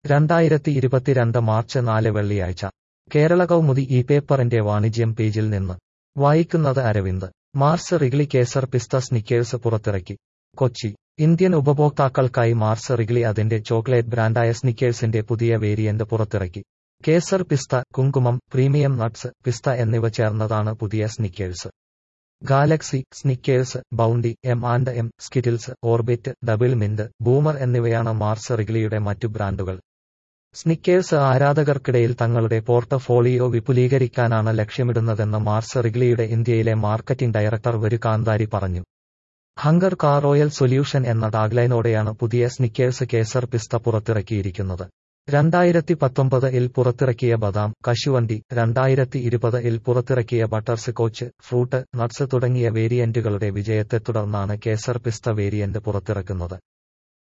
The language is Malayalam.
രണ്ടായിരത്തി ഇരുപത്തിരണ്ട് മാർച്ച് നാല് വെള്ളിയാഴ്ച കേരള കൗമുദി ഈ പേപ്പറിന്റെ വാണിജ്യം പേജിൽ നിന്ന് വായിക്കുന്നത് Aravind Mars Wrigley kesar pista Snickers പുറത്തിറക്കി കൊച്ചി ഇന്ത്യൻ ഉപഭോക്താക്കൾക്കായി മാർസ് റിഗ്ലി അതിന്റെ ചോക്ലേറ്റ് ബ്രാൻഡായ സ്നിക്കേഴ്സിന്റെ പുതിയ വേരിയന്റ് പുറത്തിറക്കി കേസർ പിസ്ത കുങ്കുമം പ്രീമിയം നട്ട്സ് പിസ്ത എന്നിവ ചേർന്നതാണ് പുതിയ Snickers Galaxy Snickers Bounty M and M Skittles Orbit Double Mint Boomer എന്നിവയാണ് മാർസ് റിഗ്ലിയുടെ മറ്റു ബ്രാൻഡുകൾ സ്നിക്കേഴ്സ് ആരാധകർക്കിടയിൽ തങ്ങളുടെ പോർട്ടഫോളിയോ വിപുലീകരിക്കാനാണ് ലക്ഷ്യമിടുന്നതെന്ന് മാർസ് റിഗ്ലിയുടെ ഇന്ത്യയിലെ മാർക്കറ്റിംഗ് ഡയറക്ടർ വരു കാന്താരി പറഞ്ഞു ഹങ്കർ കാർ റോയൽ സൊല്യൂഷൻ എന്ന ടാഗ്ലൈനോടെയാണ് പുതിയ സ്നിക്കേഴ്സ് കേസർ പിസ്ത പുറത്തിറക്കിയിരിക്കുന്നത് രണ്ടായിരത്തി പത്തൊമ്പത് ഇൽ പുറത്തിറക്കിയ ബദാം കശുവണ്ടി രണ്ടായിരത്തി ഇരുപത് ഇൽ പുറത്തിറക്കിയ ബട്ടർ സ്കോച്ച് ഫ്രൂട്ട് നട്ട്സ് തുടങ്ങിയ വേരിയന്റുകളുടെ വിജയത്തെ തുടർന്നാണ് കേസർ പിസ്ത വേരിയന്റ് പുറത്തിറക്കുന്നത്